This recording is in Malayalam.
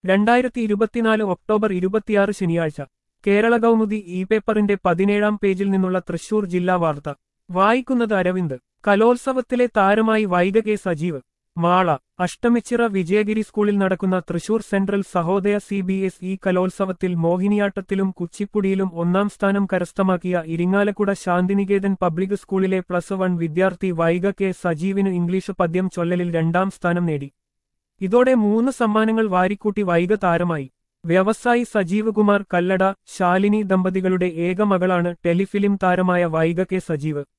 രണ്ടായിരത്തി ഇരുപത്തിനാല് ഒക്ടോബർ ഇരുപത്തിയാറ് ശനിയാഴ്ച കേരള കൗമുദി ഇ പേപ്പറിന്റെ പതിനേഴാം പേജിൽ നിന്നുള്ള തൃശൂർ ജില്ലാ വാർത്ത വായിക്കുന്നത് അരവിന്ദ് കലോത്സവത്തിലെ താരമായി വൈഗ കെ സജീവ് മാള അഷ്ടമിച്ചിറ വിജയഗിരി സ്കൂളിൽ നടക്കുന്ന Thrissur central Sahodaya C B S E കലോത്സവത്തിൽ മോഹിനിയാട്ടത്തിലും കുച്ചിപ്പുടിയിലും ഒന്നാം സ്ഥാനം കരസ്ഥമാക്കിയ ഇരിങ്ങാലക്കുട ശാന്തിനികേതൻ പബ്ലിക് സ്കൂളിലെ പ്ലസ് വൺ വിദ്യാർത്ഥി വൈഗ കെ സജീവിന് ഇംഗ്ലീഷ് പദ്യം ചൊല്ലലിൽ രണ്ടാം സ്ഥാനം നേടി ഇതോടെ മൂന്ന് സമ്മാനങ്ങൾ വാരിക്കൂട്ടി വൈഗ താരമായി വ്യവസായി സജീവ് കുമാർ കല്ലട ശാലിനി ദമ്പതികളുടെ ഏക മകളാണ് ടെലിഫിലിം താരമായ വൈഗ കെ സജീവ്